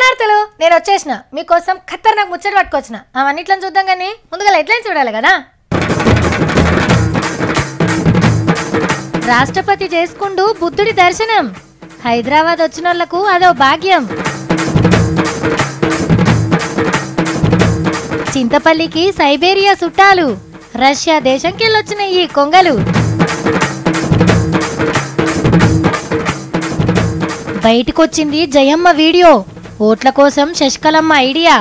శరణార్థులు నేను వచ్చేసిన మీకోసం ఖతర్నాక్ ముచ్చట పట్టుకొచ్చిన అవన్నిట్లను చూద్దాం కానీ ముందుగా హెడ్లైన్ చూడాలి కదా రాష్ట్రపతి చేసుకుంటూ బుద్ధుడి దర్శనం హైదరాబాద్ వచ్చిన వాళ్లకు అదో భాగ్యం చింతపల్లికి సైబేరియా చుట్టాలు రష్యా దేశంకెళ్ళొచ్చిన ఈ కొంగలు బయటకొచ్చింది జయమ్మ వీడియో ఓట్ల కోసం శశికలమ్మ ఐడియా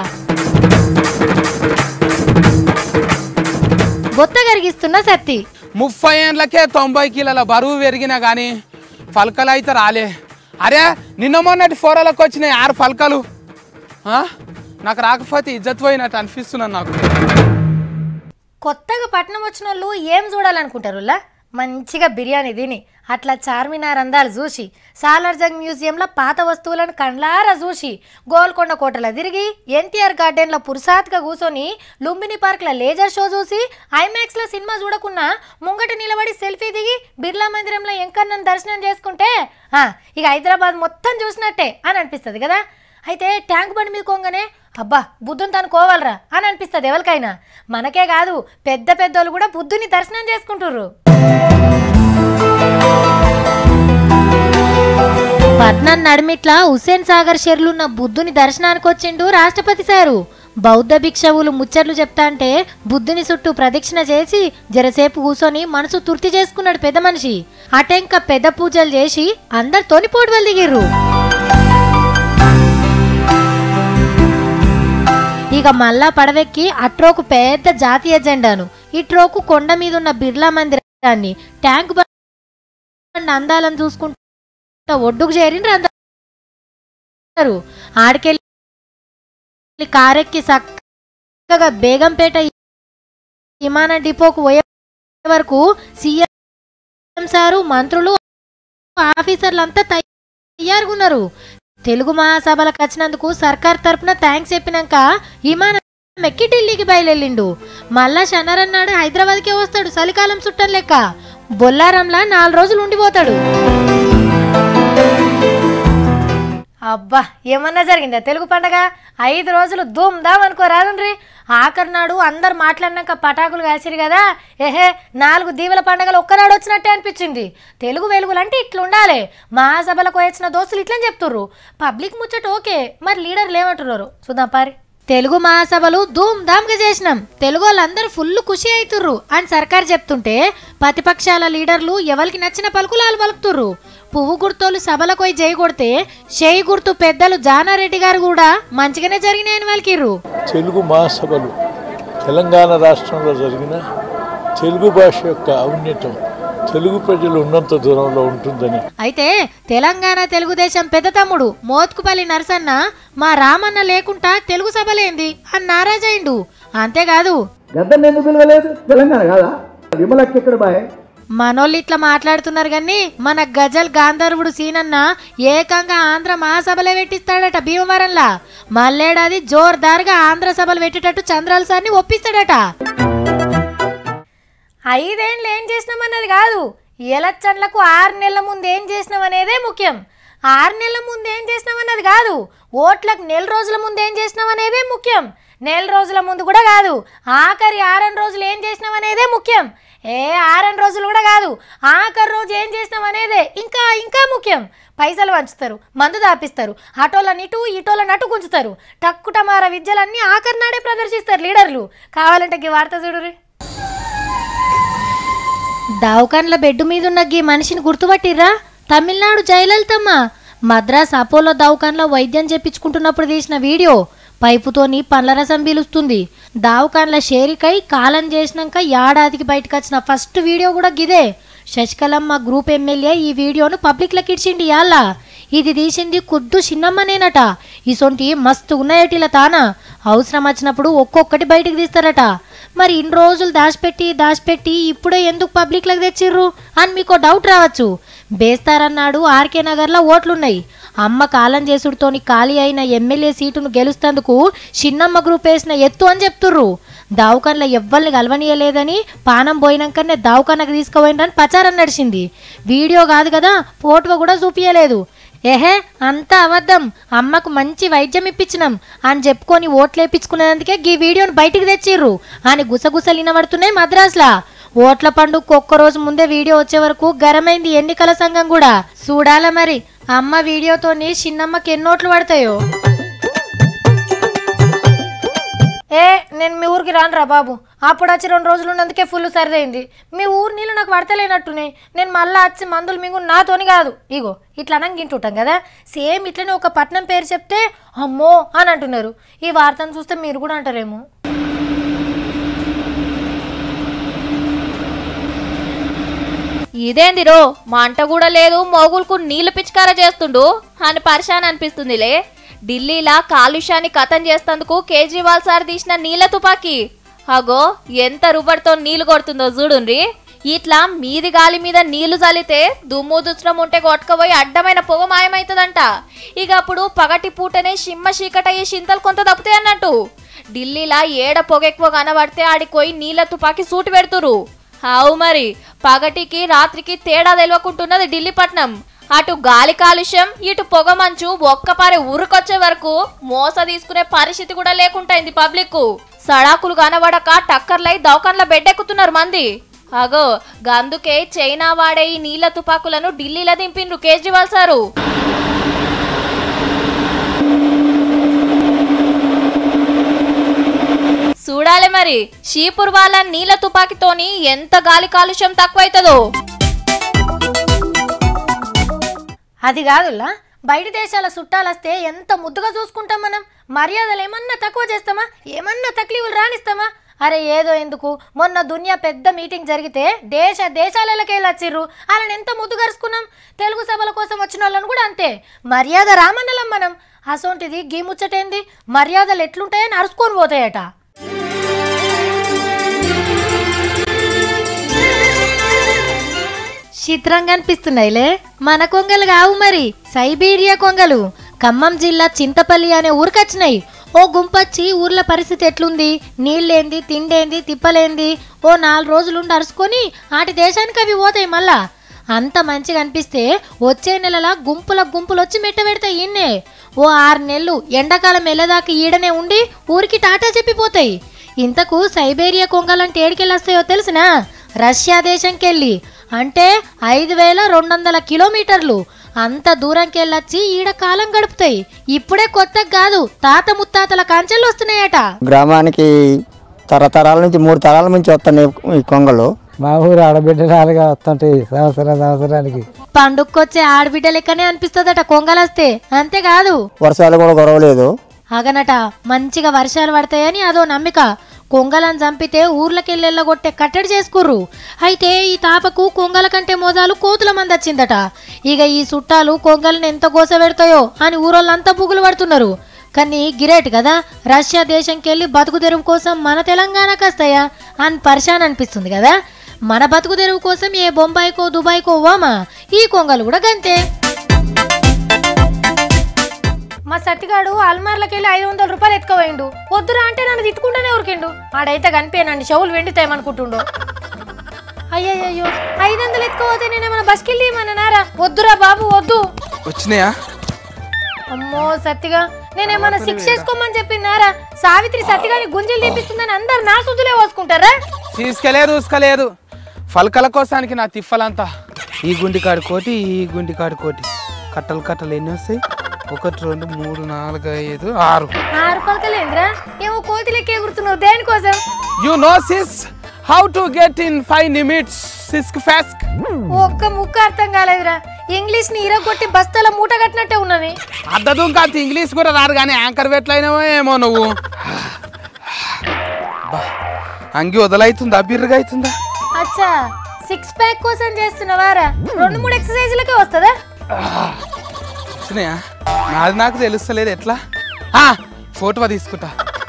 బొత్త కరిగిస్తున్న సత్తి ముప్పై ఏండ్లకే తొంభై కిలోల బరువు పెరిగినా కానీ ఫలకలు అయితే రాలే అరే నిన్న మొన్నటి ఫోరలకు వచ్చినాయి ఆరు ఫలకలు ఆ? నాకు రాకపోతే ఇజ్జత్ పోయినట్టు అనిపిస్తున్నాను నాకు కొత్తగా పట్నం వచ్చిన వాళ్ళు ఏం చూడాలనుకుంటారు లా? మంచిగా బిర్యానీ తిని అట్లా చార్మినార్ అందాలు చూసి సాలార్జంగ్ మ్యూజియంలో పాత వస్తువులను కండ్లారా చూసి గోల్కొండ కోటలో తిరిగి ఎన్టీఆర్ గార్డెన్లో పురుసాత్గా కూర్చొని లుంబిని పార్క్లో లేజర్ షో చూసి ఐమాక్స్లో సినిమా చూడకున్నా ముంగట నిలబడి సెల్ఫీ దిగి బిర్లా మందిరంలో ఎంకన్నను దర్శనం చేసుకుంటే ఆ, ఇక హైదరాబాద్ మొత్తం చూసినట్టే అని అనిపిస్తుంది కదా అయితే ట్యాంక్ బండి మీద కొంగనే అబ్బా బుద్ధుని తను కోవాలరా అని అనిపిస్తుంది ఎవరికైనా మనకే కాదు పెద్ద పెద్దోళ్ళు కూడా బుద్ధుని దర్శనం చేసుకుంటుర్రు పట్నం నడిమిట్ల హుస్సేన్ సాగర్ షెర్లున్న బుద్ధుని దర్శనానికి వచ్చిండు రాష్ట్రపతి సారు బౌద్ధ భిక్షవులు ముచ్చట్లు చెప్తా అంటే బుద్ధుని చుట్టూ ప్రదక్షిణ చేసి జరసేపు కూసొని మనసు తుర్తి చేసుకున్నాడు పెద్ద మనిషి అటెంక పెద్ద పూజలు చేసి అందరితోని పోటువలు దిగిర్రు ఇక మళ్ళా పడవెక్కి అట్రోకు పెద్ద జాతీయ జెండాను ఇట్రోకు కొండ మీద ఉన్న బిర్లా మందిరాన్ని ట్యాంక్ బండ్ అందాలను చూసుకుంటూ ఒడ్డుకు చేరిండ్రు అందరు ఆడికెళ్ళి కారెక్కి చక్కగా బేగంపేట విమాన డిపోకు పోయే వరకు సీఎం సారు మంత్రులు ఆఫీసర్లు అంతా తయారుగున్నారు తెలుగు మహాసభలకు వచ్చినందుకు సర్కార్ తరపున థ్యాంక్స్ చెప్పినాక విమానం ఎక్కి ఢిల్లీకి బయలుదేరిండు మళ్ళా శనరన్నాడు హైదరాబాద్కే వస్తాడు చలికాలం చుట్టం లెక్క బొల్లారంలా నాలుగు రోజులు ఉండిపోతాడు అబ్బా ఏమన్నా జరిగిందా తెలుగు పండగ ఐదు రోజులు ధూమ్ ధామ్ అనుకో రాదండ్రి ఆఖరి నాడు అందరు మాట్లాడినాక పటాకులు కాసిరు కదా ఏహే నాలుగు దీవుల పండగలు ఒక్కనాడు వచ్చినట్టే అనిపించింది తెలుగు వెలుగులు అంటే ఇట్లా ఉండాలి మహాసభలకు వచ్చిన దోస్తులు ఇట్లని చెప్తుర్రు పబ్లిక్ ముచ్చట ఓకే మరి లీడర్లు ఏమంటున్నారు చూద్దాం పారి తెలుగు మహాసభలు ధూమ్ ధామ్గా చేసినాం తెలుగు వాళ్ళందరూ ఫుల్ ఖుషి అవుతుర్రు అని సర్కార్ చెప్తుంటే ప్రతిపక్షాల లీడర్లు ఎవరికి నచ్చిన పలుకులాలు పలుకుతుర్రు పువ్వు గుర్తోలు సభలకు పోయి జై కొడితే చేయి గుర్తు పెద్దలు జానారెడ్డి గారు కూడా మంచిగానే జరిగినాయని వాళ్ళకిర్రు తెలుగు మహాసభలు తెలంగాణ రాష్ట్రంలో జరిగిన తెలుగు భాష యొక్క ఔన్నత్యం తెలుగు ప్రజలు ఉన్నంత దూరంలో ఉంటుందని అయితే తెలంగాణ తెలుగుదేశం పెద్ద తమ్ముడు మోత్కుపల్లి నరసన్న మా రామన్న లేకుండా తెలుగు సభలేంది అని నారాజైండు అంతేకాదు గద్దర్ని ఎందుకు పిలవలేదు తెలంగాణ కాదా విమలకి ఎక్కడ బాయ్ మనోళ్ళు ఇట్లా మాట్లాడుతున్నారు కానీ మన గజల్ గాంధర్వుడు సీనన్న ఏకంగా ఆంధ్ర మహాసభలే పెట్టిస్తాడట భీమవరంలా మల్లేడాది జోర్దార్గా ఆంధ్ర సభలు పెట్టేటట్టు చంద్రాల సార్ని ఒప్పిస్తాడట ఐదేండ్లు ఏం చేసినామన్నది కాదు ఎలక్షన్లకు ఆరు నెలల ముందు ఏం చేసినామనేదే ముఖ్యం ఆరు నెలల ముందు ఏం చేసినామన్నది కాదు ఓట్లకు నెల రోజుల ముందు ఏం చేసినామనేదే ముఖ్యం నెల రోజుల ముందు కూడా కాదు ఆఖరి ఆరని రోజులు ఏం చేసినామనేదే ముఖ్యం ఏ ఆరని రోజులు కూడా కాదు ఆఖరి రోజు ఏం చేసినామనేదే ఇంకా ఇంకా ముఖ్యం పైసలు వంచుతారు మందు దాపిస్తారు అటోల ఇటు ఇటోల నటు గుంచుతారు టక్కుటమార విద్యలన్నీ ఆఖరి నాడే ప్రదర్శిస్తారు లీడర్లు కావాలంటే ఈ వార్త చూడురి దావకాన్ల బెడ్ మీద ఉన్న గీ మనిషిని గుర్తుపట్టిర్రా తమిళనాడు జయలలితమ్మ మద్రాస్ అపోలో దవాఖాన్లో వైద్యం చేపించుకుంటున్నప్పుడు తీసిన వీడియో పైపుతోని పండ్ల రసం పీలుస్తుంది దావకాన్ల షేరికై కాలం చేసినాక ఏడాదికి బయటకు వచ్చిన ఫస్ట్ వీడియో కూడా గిదే శశికలమ్మ గ్రూప్ ఎమ్మెల్యే ఈ వీడియోను పబ్లిక్లోకి ఇచ్చిండి యాళ్ళ ఇది తీసింది కుద్దు చిన్నమ్మనేనట ఇసొంటి మస్తు ఉన్నాయటిల తానా అవసరం వచ్చినప్పుడు ఒక్కొక్కటి బయటికి తీస్తారట మరి ఇన్ని రోజులు దాచిపెట్టి దాచిపెట్టి ఇప్పుడే ఎందుకు పబ్లిక్లకు తెచ్చిర్రు అని మీకు డౌట్ రావచ్చు బేస్తారన్నాడు ఆర్కే నగర్లో ఓట్లున్నాయి అమ్మ కాలం చేసుడితోని ఖాళీ అయిన ఎమ్మెల్యే సీటును గెలుస్తందుకు చిన్నమ్మ గ్రూప్ వేసిన ఎత్తు అని చెప్తుర్రు దావకాన్లో ఎవ్వరిని కలవనీయలేదని పానం పోయినాకనే దావకానకు తీసుకుపోయినని ప్రచారం నడిచింది వీడియో కాదు కదా ఫోటో కూడా చూపించలేదు ఏహే అంతా అబద్ధం అమ్మకు మంచి వైద్యం ఇప్పించినాం అని చెప్పుకొని ఓట్లేపించుకునేందుకే గీ వీడియోని బయటికి తెచ్చిర్రు అని గుసగుసలు వినబడుతున్నాయి మద్రాసులా ఓట్ల పండుగ ఒక్క రోజు ముందే వీడియో వచ్చే వరకు గరమైంది ఎన్నికల సంఘం కూడా చూడాల మరి అమ్మ వీడియోతోని చిన్నమ్మకి ఎన్నోట్లు పడతాయో ఏ నేను మీ ఊరికి రానురా బాబు అప్పుడు వచ్చి రెండు రోజులు ఉన్నందుకే ఫుల్ సరిదైంది మీ ఊరు నీళ్ళు నాకు పడతలేనట్టునే నేను మళ్ళీ వచ్చి మందులు మింగు నాతోని కాదు ఇగో ఇట్లా అనంగా ఇంటుంటాం కదా సేమ్ ఇట్లనే ఒక పట్నం పేరు చెప్తే అమ్మో అని అంటున్నారు ఈ వార్తను చూస్తే మీరు కూడా అంటారేమో ఇదేందిరో మంట కూడా లేదు మోగులకు నీళ్లు పిచికార చేస్తుండు అని పరిశాన్ అనిపిస్తుందిలే ఢిల్లీలా కాలుష్యాన్ని కథం చేస్తందుకు కేజ్రీవాల్ సార్ తీసిన నీళ్ల తుపాకీ అగో ఎంత రుబ్బడితో నీళ్లు కొడుతుందో చూడుండ్రి ఇట్లా మీది గాలి మీద నీళ్లు చల్లితే దుమ్ము దుచ్చడం ఉంటే కొట్టుకపోయి అడ్డమైన పొగ మాయమైతుందంట ఇక అప్పుడు పగటి పూటనే సిమ్మ చీకటయ్యే చింతలు కొంత తప్పుతాయి అన్నట్టు ఢిల్లీలా ఏడ పొగ ఎక్కువ కనబడితే ఆడికి పోయి నీళ్ల తుపాకీ సూటి పెడుతురు అవు మరి పగటికి రాత్రికి తేడా తెలియకుంటున్నది ఢిల్లీ పట్నం అటు గాలి కాలుష్యం ఇటు పొగ మంచు ఒక్కపారి ఊరికొచ్చే వరకు మోస తీసుకునే పరిస్థితి కూడా లేకుంటైంది పబ్లిక్ సడాకులు కనబడక టక్కర్లై దవకాన్ల బెడ్డెక్కుతున్నారు మంది అగో గందుకే చైనా వాడే ఈ నీళ్ల తుపాకులను ఢిల్లీలో దింపిండ్రు కేజ్రీవాల్ సారు చూడాలి మరి షీపూర్ వాళ్ళ నీళ్ల తుపాకీతోని ఎంత గాలి కాలుష్యం తక్కువైతుందో అది కాదులా బయట దేశాల చుట్టాలొస్తే ఎంత ముద్దుగా చూసుకుంటాం మనం మర్యాదలు ఏమన్నా తక్కువ చేస్తామా ఏమన్నా తక్లీఫులు రానిస్తామా అరే ఏదో ఎందుకు మొన్న దునియా పెద్ద మీటింగ్ జరిగితే దేశ దేశాలకి వెళ్ళి వచ్చిర్రు వాళ్ళని ఎంత ముద్దు గరుచుకున్నాం తెలుగు సభల కోసం వచ్చిన వాళ్ళని కూడా అంతే మర్యాద రామన్నలం మనం అసోంటిది గీ ముచ్చటేంది మర్యాదలు ఎట్లుంటాయని అరుచుకొని పోతాయట చిత్రంగా అనిపిస్తున్నాయిలే మన కొంగలు కావు మరి సైబీరియా కొంగలు ఖమ్మం జిల్లా చింతపల్లి అనే ఊరికొచ్చినాయి ఓ గుంపొచ్చి ఊర్ల పరిస్థితి ఎట్లుంది నీళ్ళేంది తిండేంది తిప్పలేంది ఓ నాలుగు రోజులుండి అరుచుకొని ఆటి దేశానికి అవి పోతాయి మళ్ళా అంత మంచిగా అనిపిస్తే వచ్చే నెలల గుంపుల గుంపులు వచ్చి మెట్ట పెడతాయి ఈయన్నే ఓ ఆరు నెలలు ఎండాకాలం వెళ్ళదాకా ఈడనే ఉండి ఊరికి టాటా చెప్పిపోతాయి ఇంతకు సైబేరియా కొంగలంటే ఏడికెళ్ళి వస్తాయో తెలిసినా రష్యా దేశంకెళ్ళి అంటే ఐదు వేల రెండు వందల కిలోమీటర్లు అంత దూరంకి వెళ్ళొచ్చి ఈడ కాలం గడుపుతాయి ఇప్పుడే కొత్తగా కాదు తాత ముత్తాతల కాంచెలు వస్తున్నాయట గ్రామానికి తరతరాల నుంచి మూడు తరాల నుంచి వస్తున్నాయి ఈ కొంగలు మా ఊరు ఆడబిడ్డరాలుగా వస్తుంటాయి సంవత్సరం సంవత్సరానికి పండుగకొచ్చే ఆడబిడ్డ లెక్కనే అనిపిస్తుందట కొంగలొస్తే అంతేకాదు వర్షాలు కూడా గొడవలేదు అగనట మంచిగా వర్షాలు పడతాయని అదో నమ్మిక కొంగలను చంపితే ఊర్లకెళ్ళెళ్ళగొట్టే కట్టడి చేసుకుర్రు అయితే ఈ తాపకు కొంగల కంటే మోదాలు కోతుల మంది వచ్చిందట ఇక ఈ చుట్టాలు కొంగలను ఎంత గోస పెడతాయో అని ఊరోళ్ళంతా పుగులు పడుతున్నారు కానీ గిరేట్ కదా రష్యా దేశంకెళ్ళి బతుకు తెరువు కోసం మన తెలంగాణకు వస్తాయా అని పరిశాన్ అనిపిస్తుంది కదా మన బతుకు తెరువు కోసం ఏ బొంబాయికో దుబాయ్కో ఓమా ఈ కొంగలు కూడా గంతే మా సత్తిగాడు అల్మార్లకి వెళ్ళి ఐదు వందల రూపాయలు ఎత్తుకోవేయండు వద్దురా అంటే నన్ను తిట్టుకుంటూనే ఉరికిండు ఆడైతే కనిపించనండి చెవులు వెండుతాయమనుకుంటుండు అయ్యయ్యో ఐదు వందలు ఎత్తుకోపోతే నేనేమన్నా బస్కి వెళ్ళి ఏమన్నారా వద్దురా బాబు వద్దు వచ్చినాయా అమ్మో సత్తిగా నేనేమన్నా శిక్ష చేసుకోమని చెప్పినారా సావిత్రి సత్తిగాని గుంజలు తీపిస్తుందని అందరు నా సుద్దులే పోసుకుంటారా తీసుకెలేదు చూసుకోలేదు ఫలకల కోసానికి నా తిప్పలంతా ఈ గుండికాడు కోటి ఈ గుండికాడు కోటి కట్టలు కట్టలు ఎన్ని వస్తాయి ఒకటి రెండు మూడు నాలుగు ఐదు ఆరు ఆరు పలకలేంద్రా ఏమో కోతిలెక్కి ఎగురుతున్నావు దేనికోసం you know sis how to get in five minutes సిస్క్ ఫాస్క్ ఒక్క ముక్క అర్థం కాలేదురా ఇంగ్లీష్ ని ఇరగొట్టి బస్తాల మూట కట్టినట్టే ఉన్నది అద్దదు కాదు ఇంగ్లీష్ కూడా రాదు కానీ యాంకర్ పెట్లయినావో ఏమో నువ్వు బా, అంగి వదలవుతుందా బిర్రుగా అవుతుందా అచ్చా సిక్స్ ప్యాక్ కోసం చేస్తున్నావారా రెండు మూడు ఎక్సర్సైజ్లకే వస్తుందా వచ్చినాయా నాది నాకు తెలుస్తలేదు ఎట్లా ఆ, ఫోటో తీసుకుంటా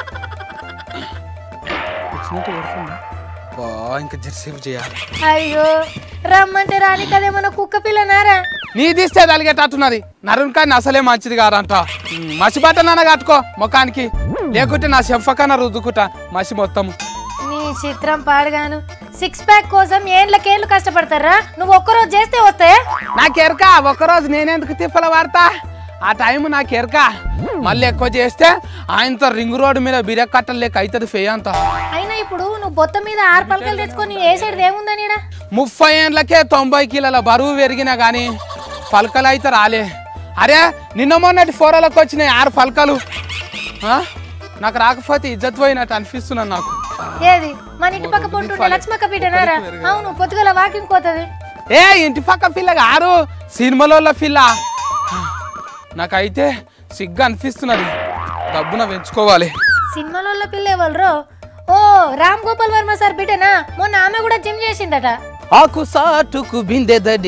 వచ్చినట్టు కొడుతుందా? బా ఇంకా జెర్సేపు చేయాలి అయ్యో రమ్మంటే రాని కదేమన్నా కుక్క పిల్లనారా నీ తీస్తే తలిగేటట్టున్నది నరుణ్ కానీ అసలే మంచిది కాదంట ఉమ్, మసి బట్ట నాన్న కట్టుకో ముఖానికి లేకుంటే నా చెంపకన్నా రుద్దుకుంటా మసి మొత్తం నీ చిత్రం పాడగాను సిక్స్ ప్యాక్ కోసం ఏండ్లకేళ్ళు కష్టపడతారా నువ్వు ఒక్కరోజు చేస్తే వస్తాయా నాకు ఎరక ఒకరోజు నేనెందుకు తిప్పల వాడతా ఆ టైం నాకు ఎరక మళ్ళీ ఎక్కువ చేస్తే ఆయనతో రింగ్ రోడ్డు మీద బిరెక్ కట్టలు లెక్క అవుతుంది ఫే అంత అయినా ఇప్పుడు నువ్వు బొత్త మీద ఆరు పలకలు తెచ్చుకొని వేసేది ఏముందని ఈడ? ముప్పై ఏండ్లకే తొంభై కిలోల బరువు పెరిగినా కానీ పలకలు అయితే రాలే అరే నిన్న మొన్నటి ఫోరలకు వచ్చినాయి ఆరు పలకలు ఆ? నాకు రాకపోతే ఇజ్జత్ పోయినట్టు అనిపిస్తున్నాను నాకు ఏది మన ఇంటి పక్క పొంటుంటే లక్ష్మక్క బిడ్డనారా అవును పొద్దుగల వాకింగ్ పోతుంది ఏ ఇంటి పక్క పిల్ల గారు సినిమాలో పిల్ల నాకైతే సిగ్గు అనిపిస్తున్నది డబ్బున పెంచుకోవాలి సినిమాలో పిల్ల ఎవరు ఓ రామ్ గోపాల్ వర్మ సార్ బిడ్డనా మొన్న ఆమె కూడా జిమ్ చేసిందట ఆకు సాటుకు బిందెదడి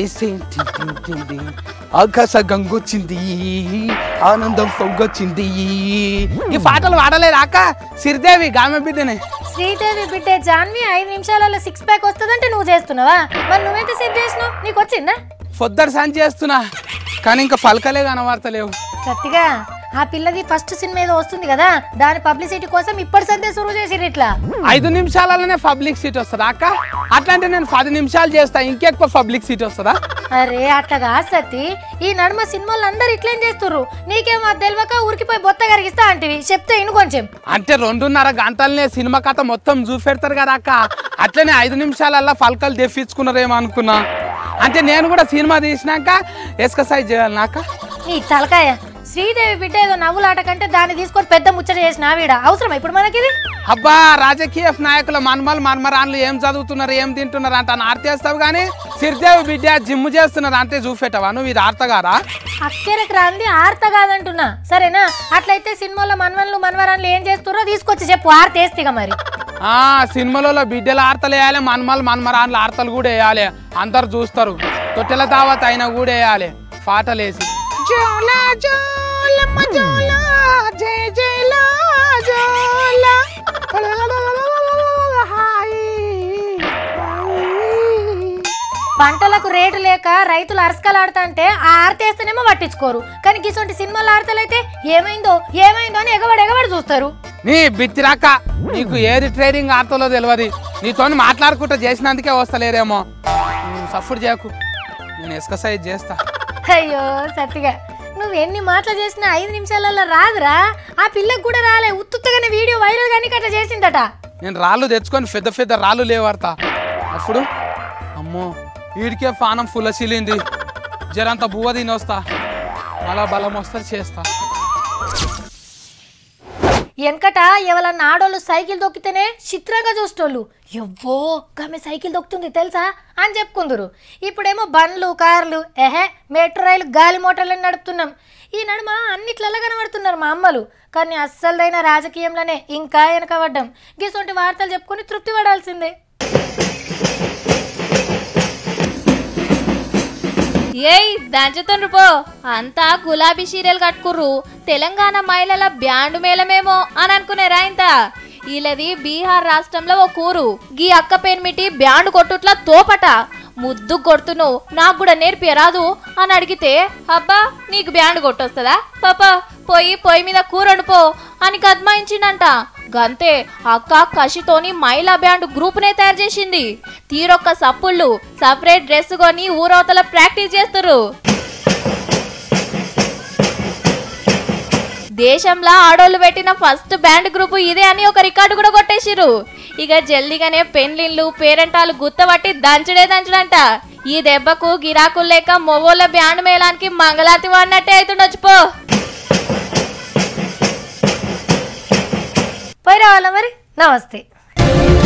ఆకాశ గంగొచ్చింది ఆనందం పొంగొచ్చింది ఈ పాటలు వాడలేదు అక్క సిరిదేవి గామె బిడ్డనే శ్రీదేవి బిడ్డే జాన్వి ఐదు నిమిషాలలో సిక్స్ ప్యాక్ వస్తుందంటే నువ్వు చేస్తున్నావా మరి నువ్వైతే సేవ్ చేసినావు నీకు వచ్చిందా పొద్దరు సంచి చేస్తున్నా కానీ ఇంకా పలకలే కనబడతలేవు సత్తిగా ఆ పిల్లది ఫస్ట్ సినిమా ఏదో వస్తుంది కదా దాని పబ్లిసిటీ కోసం ఇప్పటి సందే సురువు చేసిర్రు ఇట్లా ఐదు నిమిషాలలోనే పబ్లిక్ సీట్ వస్తుందా అక్క అట్లా అంటే నేను పది నిమిషాలు చేస్తా ఇంకెక్కువ పబ్లిక్ సీట్ వస్తుందా అరే అట్లా కాదు సత్తి ఈ నడుమ సినిమాలు అందరు ఇట్లేం చేస్తుర్రు నీకేమో అది తెలియక ఊరికిపోయి బొత్త కరిగిస్తా అంటివి చెప్తే ఇను కొంచెం అంటే రెండున్నర గంటలనే సినిమా కథ మొత్తం చూపెడతారు కదా అక్క అట్లనే ఐదు నిమిషాలల్లా పలకలు తెప్పించుకున్నారేమో అనుకున్నా అంటే నేను కూడా సినిమా తీసినాక ఎక్సర్సైజ్ చేయాలి నాక నీ తలకాయ శ్రీదేవి బిడ్డ ఏదో నవ్వులాట కంటే దాన్ని తీసుకొని పెద్ద ముచ్చట చేసిన ఆవిడ అవసరం ఇప్పుడు మనకిది అబ్బా రాజకీయ నాయకుల మన్మలు మన్మరాన్లు ఏం చదువుతున్నారు ఏం తింటున్నారు అంట ఆర్తేస్తావు కానీ సిరిదేవి బిడ్డ జిమ్ చేస్తున్నారు అంతే చూపెట్టవా నువ్వు ఇది ఆర్తగారా అక్కరకు రాంది ఆర్త కాదంటున్నా సరేనా అట్లయితే సినిమాలో మన్వన్లు మన్వరాన్లు ఏం చేస్తుర్రో తీసుకొచ్చి చెప్పు ఆర్త వేస్తిగా మరి ఆ సినిమాలలో బిడ్డల ఆర్తలు వేయాలి మన్మలు మన్మరాన్లు ఆర్తలు కూడా వేయాలి అందరు చూస్తారు తొట్టెల దావత్ అయినా కూడా వేయాలి పాటలేసి జోలా జోలమ్మ జోలా జయ జయలా జోలా హాయ్ పంటలకు రేటు లేక రైతులు అరసకలాడుతా అంటే ఆ ఆర్తేస్తేనేమో పట్టించుకోరు కానీ గిసొంటి సినిమాలు ఆడతలైతే ఏమైందో ఏమైందో అని ఎగబడి ఎగబడి చూస్తారు నీ బిత్తిరాక నీకు ఏది ట్రేడింగ్ ఆడుతుందో తెలియదు నీతో మాట్లాడుకుంటూ చేసినందుకే వస్తలేరేమో నువ్వు సఫర్ చేయకు నేను ఎక్సర్సైజ్ చేస్తా అయ్యో సత్తిగా నువ్వు ఎన్ని మాటలు చేసినా ఐదు నిమిషాలలో రాదురా ఆ పిల్లకు కూడా రాలే ఉత్తుత్తగానే వీడియో వైరల్ కానీ అట్లా చేసిందట నేను రాళ్ళు తెచ్చుకొని పెద్ద పెద్ద రాళ్ళు లేవాడతా అప్పుడు అమ్మో వీడికే పానం ఫుల్లసిలింది జరంత బువ్వ తిని వస్తా మళ్ళా బలం వస్తే చేస్తా వెనకట ఎవరన్నా ఆడోళ్ళు సైకిల్ దొక్కితేనే చిత్రంగా చూసేటోళ్ళు ఎవ్వో ఆమె సైకిల్ దొక్కుతుంది తెలుసా అని చెప్పుకుందరు ఇప్పుడేమో బండ్లు కార్లు ఎహే మెట్రో రైలు గాలి మోటార్లను నడుపుతున్నాం ఈ నడుమ అన్నిట్లలో కనబడుతున్నారు మా అమ్మలు కానీ అస్సలదైన రాజకీయంలోనే ఇంకా వెనకబడ్డాం గిసొంటి వార్తలు చెప్పుకొని తృప్తి పడాల్సిందే ఏయ్ దంచుతుండ్రు పో అంతా గులాబీ చీరలు కట్టుకుర్రు తెలంగాణ మహిళల బ్యాండ్ మేళమేమో అని అనుకునేరా ఇంత వీళ్ళది బీహార్ రాష్ట్రంలో ఓ కూరు గీ అక్క పేరుమిటి బ్యాండ్ కొట్టుట్లా తోపట ముద్దు కొడుతును నాకు కూడా నేర్పి రాదు అని అడిగితే అబ్బా నీకు బ్యాండ్ కొట్టొస్తుందా పాప పోయి పొయ్యి మీద కూరను పో అని కద్మాయించిండంట గంతే అక్క కషితోని మహిళా బ్యాండ్ గ్రూప్ నే తయారు చేసింది తీరొక్క సప్పుళ్ళు సపరేట్ డ్రెస్ కొని ఊరవతల ప్రాక్టీస్ చేస్తురు దేశంలో ఆడోళ్ళు పెట్టిన ఫస్ట్ బ్యాండ్ గ్రూప్ ఇదే అని ఒక రికార్డు కూడా కొట్టేసిరు ఇక జల్దిగానే పెన్లిన్లు పేరెంటాలు గుత్తబట్టి దంచుడే దంచుడంట ఈ దెబ్బకు గిరాకులు లేక మొగోళ్ళ బ్యాండ్ మేళానికి మంగళాతి వాడినట్టే అవుతుండొచ్చు పో పోయి రావాలా మరి నమస్తే